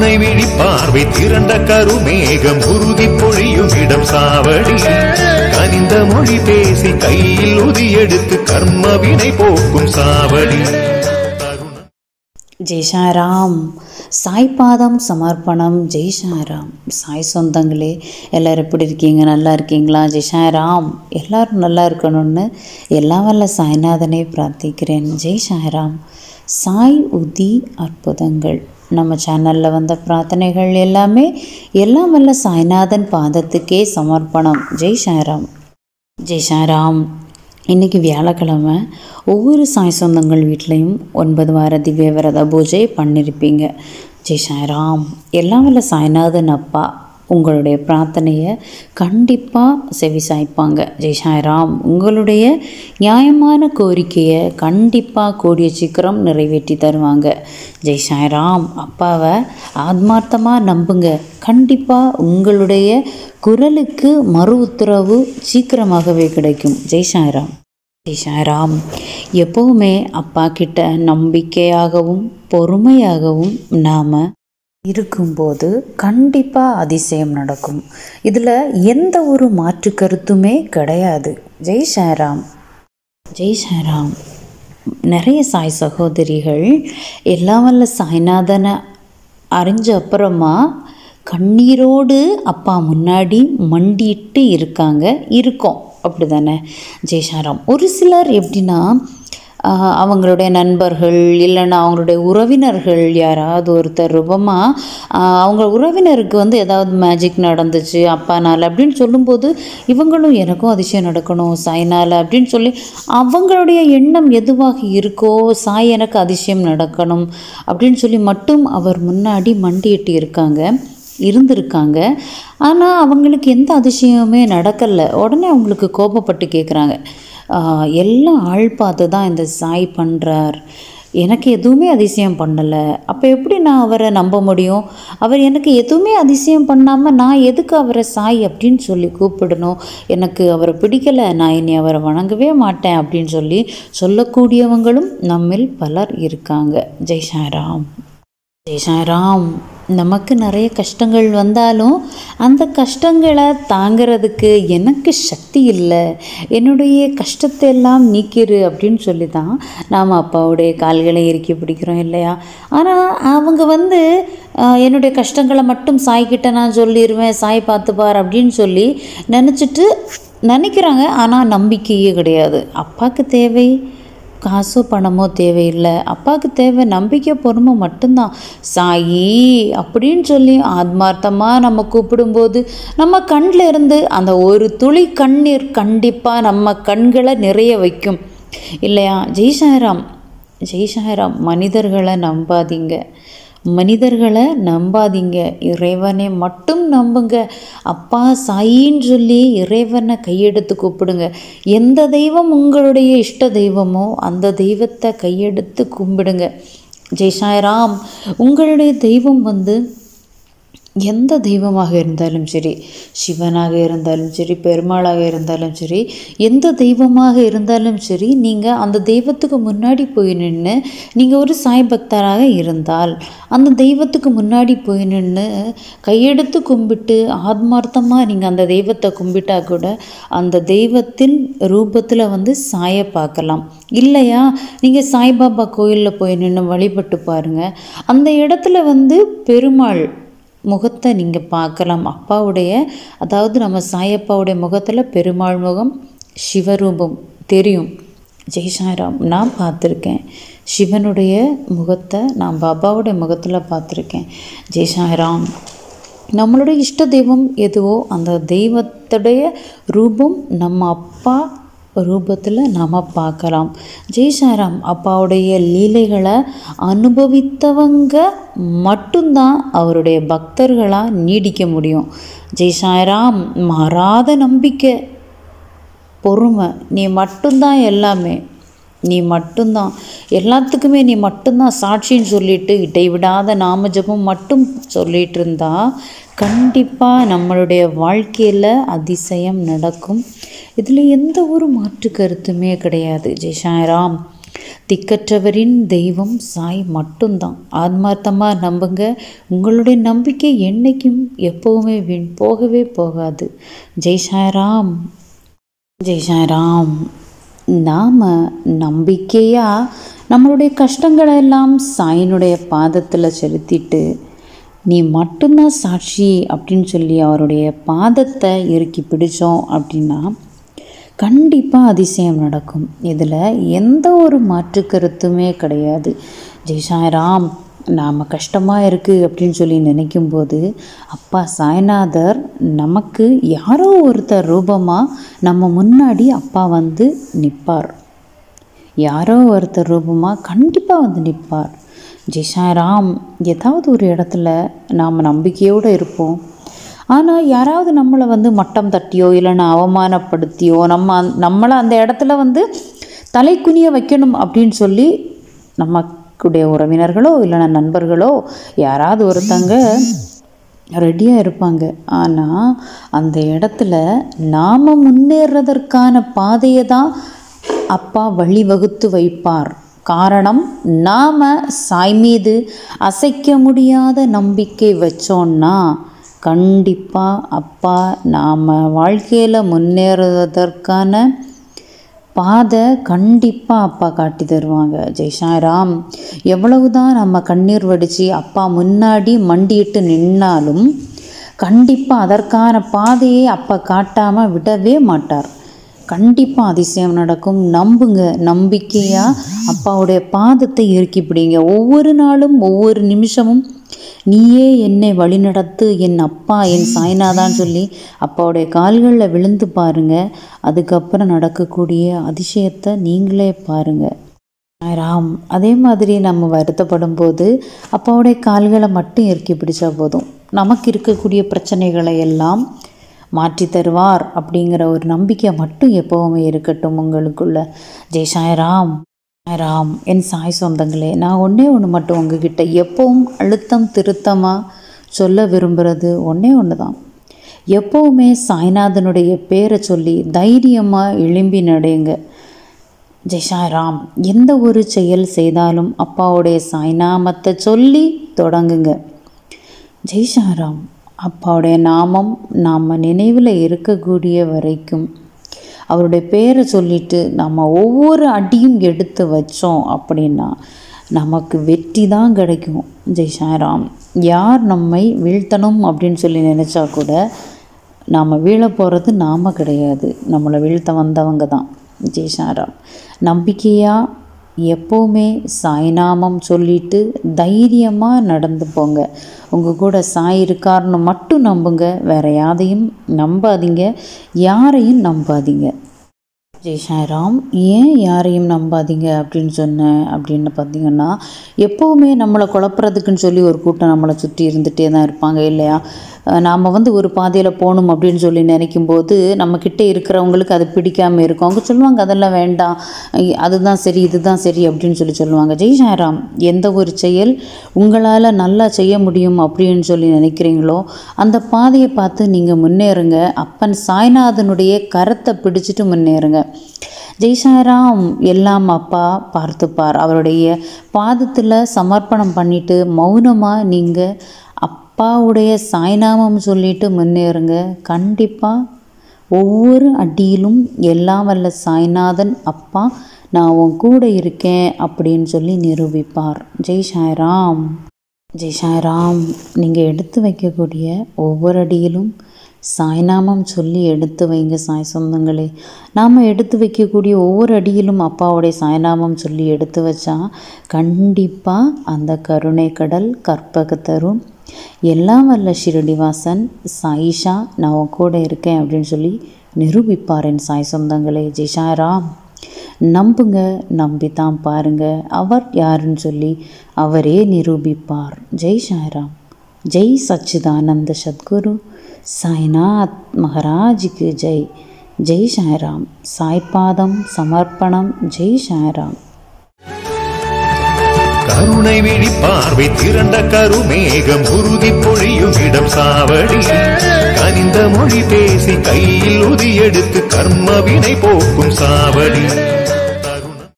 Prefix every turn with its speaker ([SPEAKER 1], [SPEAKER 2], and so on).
[SPEAKER 1] கருணை விழி பார்வை திரண்ட கருமேகம் உறுதி பொழியும் இடம் சாவடி கனிந்த மொழி பேசி கையில் உதி எடுத்து கர்ம வினை போக்கும் சாவடி தருணம்
[SPEAKER 2] ஜெய் சாய்ராம் சாய்பாதம் சமர்ப்பணம் ஜெய் சாய்ராம் சாய் சொந்தங்களே எல்லோரும் எப்படி இருக்கீங்க நல்லா இருக்கீங்களா ஜெய் சாய்ராம் எல்லாரும் நல்லா இருக்கணும்னு எல்லாம் வல்ல சாய்நாதனை பிரார்த்திக்கிறேன் ஜெய் சாய்ராம் சாய் உதி அற்புதங்கள் நம்ம சேனலில் வந்த பிரார்த்தனைகள் எல்லாமே எல்லாம் வல்ல சாய்நாதன் பாதத்துக்கே சமர்ப்பணம் ஜெய் சாய்ராம் ஜெய் சாய்ராம் இன்றைக்கி வியாழக்கிழமை ஒவ்வொரு சாய் சொந்தங்கள் வீட்லேயும் ஒன்பது வார திவ்ய விரத பூஜை பண்ணியிருப்பீங்க ஜெய் சாய்ராம் எல்லாம் வல்ல சாய்நாதன் அப்பா உங்களுடைய பிரார்த்தனையை கண்டிப்பாக செவி சாய்ப்பாங்க ஜெய் சாய்ராம் உங்களுடைய நியாயமான கோரிக்கையை கண்டிப்பாக கூடிய சீக்கிரம் நிறைவேற்றி தருவாங்க ஜெய் சாய்ராம் அப்பாவை ஆத்மார்த்தமாக நம்புங்க கண்டிப்பாக உங்களுடைய குரலுக்கு மறு உத்தரவு சீக்கிரமாகவே கிடைக்கும் ஜெய் சாய்ராம் ஜெய் சாய்ராம் எப்போவுமே அப்பா கிட்ட நம்பிக்கையாகவும் பொறுமையாகவும் நாம் இருக்கும்போது கண்டிப்பாக அதிசயம் நடக்கும் இதில் எந்த ஒரு மாற்று கருத்துமே கிடையாது ஜெய் சாய்ராம் ஜெய் சாய்ராம் நிறைய சாய் சகோதரிகள் எல்லாம் வல்ல சாய்நாதனை அறிஞ்ச அப்புறமா கண்ணீரோடு அப்பா முன்னாடி மண்டிட்டு இருக்காங்க இருக்கோம் அப்படி தானே ஜெய்சாராம் ஒரு சிலர் எப்படின்னா ஆஹ், அவங்களுடைய நண்பர்கள் இல்லைன்னா அவங்களுடைய உறவினர்கள் யாராவது ஒருத்தர் ரூபமாக அவங்க உறவினருக்கு வந்து ஏதாவது மேஜிக் நடந்துச்சு அப்பானால் அப்படின்னு சொல்லும்போது இவங்களும் எனக்கும் அதிசயம் நடக்கணும் சாய்னால் அப்படின்னு சொல்லி அவங்களுடைய எண்ணம் எதுவாக இருக்கோ சாய் எனக்கு அதிசயம் நடக்கணும் அப்படின்னு சொல்லி மட்டும் அவர் முன்னாடி மண்டியிட்டு இருக்காங்க இருந்திருக்காங்க ஆனால் அவங்களுக்கு எந்த அதிசயமுமே நடக்கலை உடனே அவங்களுக்கு கோபப்பட்டு கேட்குறாங்க "ஆஹ், எல்லாம் ஆள் பார்த்து தான் இந்த சாய் பண்ணுறார் எனக்கு எதுவுமே அதிசயம் பண்ணலை அப்போ எப்படி நான் அவரை நம்ப முடியும் அவர் எனக்கு எதுவுமே அதிசயம் பண்ணாமல் நான் எதுக்கு அவரை சாய் அப்படின்னு சொல்லி கூப்பிடணும் எனக்கு அவரை பிடிக்கலை நான் இனி அவரை வணங்கவே மாட்டேன் அப்படின்னு சொல்லி சொல்லக்கூடியவங்களும் நம்மில் பலர் இருக்காங்க ஜெய் சாய்ராம் ஜெய் சாய்ராம் நமக்கு நிறைய கஷ்டங்கள் வந்தாலும் அந்த கஷ்டங்களை தாங்கிறதுக்கு எனக்கு சக்தி இல்லை என்னுடைய கஷ்டத்தை எல்லாம் நீக்கிரு அப்படின்னு சொல்லி தான் நாம் அப்பாவுடைய கால்களை இறுக்கி பிடிக்கிறோம் இல்லையா ஆனால் அவங்க வந்து ஆஹ், என்னுடைய கஷ்டங்களை மட்டும் சாய்கிட்ட நான் சொல்லிடுவேன் சாய் பார்த்துப்பார் அப்படின்னு சொல்லி நினச்சிட்டு நினைக்கிறாங்க ஆனால் நம்பிக்கையே கிடையாது அப்பாவுக்கு தேவை காசோ பணமோ தேவையில்லை அப்பாவுக்கு தேவை நம்பிக்கை பொறுமை மட்டும்தான் சாயி அப்படின்னு சொல்லி ஆத்மார்த்தமாக நம்ம கூப்பிடும்போது நம்ம கண்ணில் இருந்து அந்த ஒரு துளி கண்ணீர் கண்டிப்பாக நம்ம கண்களை நிறைய வைக்கும் இல்லையா ஜெய் சாய்ராம் ஜெய் சாய்ராம் மனிதர்களை நம்பாதீங்க மனிதர்களை நம்பாதீங்க இறைவனை மட்டும் நம்புங்க அப்பா சாயின்னு சொல்லி இறைவனை கையெடுத்து கூப்பிடுங்க எந்த தெய்வம் உங்களுடைய இஷ்ட தெய்வமோ அந்த தெய்வத்தை கையெடுத்து கும்பிடுங்க ஜெய் சாய்ராம் உங்களுடைய தெய்வம் வந்து எந்த தெய்வமாக இருந்தாலும் சரி சிவனாக இருந்தாலும் சரி பெருமாளாக இருந்தாலும் சரி எந்த தெய்வமாக இருந்தாலும் சரி நீங்கள் அந்த தெய்வத்துக்கு முன்னாடி போய் நின்று நீங்கள் ஒரு சாய் பக்தராக இருந்தால் அந்த தெய்வத்துக்கு முன்னாடி போய் நின்று கையெடுத்து கும்பிட்டு ஆத்மார்த்தமாக நீங்கள் அந்த தெய்வத்தை கும்பிட்டா கூட அந்த தெய்வத்தின் ரூபத்தில் வந்து சாய பார்க்கலாம் இல்லையா நீங்கள் சாய்பாபா கோயிலில் போய் நின்று வழிபட்டு பாருங்கள் அந்த இடத்துல வந்து பெருமாள் முகத்தை நீங்கள் பார்க்கலாம் அப்பாவுடைய அதாவது நம்ம சாயப்பாவுடைய முகத்தில் பெருமாள் முகம் சிவரூபம் தெரியும் ஜெய் சாய்ராம் நான் பார்த்துருக்கேன் சிவனுடைய முகத்தை நான் பாபாவுடைய முகத்தில் பார்த்துருக்கேன் ஜெய் சாய்ராம் நம்மளுடைய இஷ்ட தெய்வம் எதுவோ அந்த தெய்வத்துடைய ரூபம் நம்ம அப்பா ரூபத்தில் நாம் பார்க்கலாம் ஜெய் சாய்ராம் அப்பாவுடைய லீலைகளை அனுபவித்தவங்க மட்டும்தான் அவருடைய பக்தர்களாக நீடிக்க முடியும் ஜெய் சாய்ராம் மாறாத நம்பிக்கை பொறுமை நீ மட்டும்தான் எல்லாமே நீ மட்டும்தான் எல்லாத்துக்குமே நீ மட்டும்தான் சாட்சின்னு சொல்லிட்டு இடைவிடாத நாம ஜெபம் மட்டும் சொல்லிட்டு இருந்தா கண்டிப்பாக நம்மளுடைய வாழ்க்கையில் அதிசயம் நடக்கும் இதில் எந்த ஒரு மாற்று கருத்துமே கிடையாது ஜெய் சாய்ராம் திக்கற்றவரின் தெய்வம் சாய் மட்டும்தான் ஆத்மார்த்தமாக நம்புங்க உங்களுடைய நம்பிக்கை என்னைக்கும் எப்போவுமே வீண் போகவே போகாது ஜெய் சாய்ராம் ஜெய் சாய்ராம் நாம் நம்பிக்கையாக நம்மளுடைய கஷ்டங்களை எல்லாம் சாயினுடைய பாதத்தில் செலுத்திட்டு நீ மட்டும்தான் சாட்சி அப்படின்னு சொல்லி அவருடைய பாதத்தை இறுக்கி பிடிச்சோம் அப்படின்னா கண்டிப்பாக அதிசயம் நடக்கும் இதில் எந்த ஒரு மாற்று கருத்துமே கிடையாது ஜெய் சாய்ராம் நாம் கஷ்டமாக இருக்குது அப்படின்னு சொல்லி நினைக்கும்போது அப்பா சாய்நாதர் நமக்கு யாரோ ஒருத்தர் ரூபமாக நம்ம முன்னாடி அப்பா வந்து நிற்பார் யாரோ ஒருத்தர் ரூபமாக கண்டிப்பாக வந்து நிற்பார் ஜெய் சாய்ராம் ஏதாவது ஒரு இடத்துல நாம் நம்பிக்கையோடு இருப்போம் ஆனால் யாராவது நம்மளை வந்து மட்டம் தட்டியோ இல்லைன்னா அவமானப்படுத்தியோ நம்ம அந்த- நம்மளை அந்த இடத்துல வந்து தலை குனிய வைக்கணும் அப்படின்னு சொல்லி நமக்குடைய உறவினர்களோ இல்லைன்னா நண்பர்களோ யாராவது ஒருத்தங்க ரெடியாக இருப்பாங்க ஆனால் அந்த இடத்துல நாம் முன்னேறதற்கான பாதையை தான் அப்பா வழிவகுத்து வைப்பார் காரணம் நாம் சாய் மீது அசைக்க முடியாத நம்பிக்கை வச்சோன்னா கண்டிப்பாக அப்பா நாம் வாழ்க்கையில் முன்னேறுவதற்கான பாதை கண்டிப்பாக அப்பா காட்டி தருவாங்க ஜெய் சாய்ராம் எவ்வளவுதான் நம்ம கண்ணீர் வடித்து அப்பா முன்னாடி மண்டியிட்டு நின்னாலும் கண்டிப்பாக அதற்கான பாதையை அப்பா காட்டாமல் விடவே மாட்டார் கண்டிப்பாக அதிசயம் நடக்கும் நம்புங்க நம்பிக்கையாக அப்பாவுடைய பாதத்தை இறுக்கி பிடிங்க ஒவ்வொரு நாளும் ஒவ்வொரு நிமிஷமும் நீயே என்னை வழிநடத்து என் அப்பா என் சாய்நாதான்னு சொல்லி அப்பாவுடைய கால்களில் விழுந்து பாருங்க அதுக்கப்புறம் நடக்கக்கூடிய அதிசயத்தை நீங்களே பாருங்க ராம் அதே மாதிரி நம்ம வருத்தப்படும் போது அப்பாவுடைய கால்களை மட்டும் இறுக்கி பிடிச்சா போதும் நமக்கு இருக்கக்கூடிய பிரச்சனைகளை எல்லாம் மாற்றி தருவார் அப்படிங்கிற ஒரு நம்பிக்கை மட்டும் எப்போவுமே இருக்கட்டும் உங்களுக்குள்ள ஜெய் சாய்ராம் ராம் என் சாய் சொந்தங்களே நான் ஒன்றே ஒன்று மட்டும் உங்ககிட்ட எப்பவும் அழுத்தம் திருத்தமாக சொல்ல விரும்புகிறது ஒன்றே ஒன்று தான் எப்போவுமே சாய்நாதனுடைய பேரை சொல்லி தைரியமாக எழும்பி நடையுங்க ஜெய் சாய்ராம் எந்த ஒரு செயல் செய்தாலும் அப்பாவுடைய சாய்நாமத்தை சொல்லி தொடங்குங்க ஜெய் சாய்ராம் அப்பாவுடைய நாமம் நாம் நினைவில் இருக்கக்கூடிய வரைக்கும் அவருடைய பேரை சொல்லிட்டு நம்ம ஒவ்வொரு அடியும் எடுத்து வச்சோம் அப்படின்னா நமக்கு வெற்றி தான் கிடைக்கும் ஜெய் சாய்ராம் யார் நம்மை வீழ்த்தணும் அப்படின்னு சொல்லி நினச்சா கூட நாம் வீழ போகிறது நாம் கிடையாது நம்மளை வீழ்த்த வந்தவங்க தான் ஜெய் சாய்ராம் நம்பிக்கையாக எப்போவுமே சாய்நாமம் சொல்லிட்டு தைரியமாக நடந்து போங்க உங்கள் கூட சாய் இருக்காருன்னு மட்டும் நம்புங்க வேற யாரையும் நம்பாதீங்க யாரையும் நம்பாதீங்க ஜெய் சாய்ராம் ஏன் யாரையும் நம்பாதீங்க அப்படின்னு சொன்னேன் அப்படின்னு பார்த்தீங்கன்னா எப்போவுமே நம்மளை குழப்புறதுக்குன்னு சொல்லி ஒரு கூட்டம் நம்மளை சுற்றி இருந்துகிட்டே தான் இருப்பாங்க இல்லையா நாம் வந்து ஒரு பாதையில் போகணும் அப்படின்னு சொல்லி நினைக்கும் போது நம்மக்கிட்ட இருக்கிறவங்களுக்கு அது பிடிக்காமல் இருக்கும் அவங்க சொல்லுவாங்க அதெல்லாம் வேண்டாம் ஐ- அதுதான் சரி இதுதான் சரி அப்படின்னு சொல்லி சொல்லுவாங்க ஜெய் சாய்ராம் எந்த ஒரு செயல் உங்களால் நல்லா செய்ய முடியும் அப்படின்னு சொல்லி நினைக்கிறீங்களோ அந்த பாதையை பார்த்து நீங்கள் முன்னேறுங்க அப்பன் சாய்நாதனுடைய கரத்தை பிடிச்சிட்டு முன்னேறுங்க ஜெய் சாய்ராம் எல்லாம் அப்பா பார்த்துப்பார் அவருடைய பாதத்தில் சமர்ப்பணம் பண்ணிட்டு மௌனமாக நீங்கள் அப்பாவுடைய சாய்நாமம் சொல்லிட்டு முன்னேறுங்க கண்டிப்பாக ஒவ்வொரு அடியிலும் எல்லாம் வல்ல சாய்நாதன் அப்பா நான் உன் கூட இருக்கேன் அப்படின்னு சொல்லி நிரூபிப்பார் ஜெய் சாய்ராம் ஜெய் சாய்ராம் நீங்கள் எடுத்து வைக்கக்கூடிய ஒவ்வொரு அடியிலும் சாய்நாமம் சொல்லி எடுத்து வைங்க சாய் சொந்தங்களே நாம் எடுத்து வைக்கக்கூடிய ஒவ்வொரு அடியிலும் அப்பாவுடைய சாய்நாமம் சொல்லி எடுத்து வச்சா கண்டிப்பாக அந்த கருணை கடல் கற்பக தரும் எல்லாம் வல்ல ஷிரடிவாசன் சாயிஷா நான் உன் கூட இருக்கேன் அப்படின்னு சொல்லி நிரூபிப்பார் என் சாய் சொந்தங்களே ஜெய் சாய்ராம் நம்புங்க நம்பித்தான் பாருங்க அவர் யாருன்னு சொல்லி அவரே நிரூபிப்பார் ஜெய் சாய்ராம் ஜெய் சச்சிதானந்த சத்குரு சாய்நாத் மகாராஜுக்கு ஜெய் ஜெய் சாய்ராம் சாய்பாதம் சமர்ப்பணம் ஜெய் சாய்ராம்
[SPEAKER 1] கருணை விழி பார்வை திரண்ட கருமேகம் உறுதி பொழியும் இடம் சாவடி கனிந்த மொழி பேசி கையில் உதி எடுத்து கர்ம வினை போக்கும் சாவடி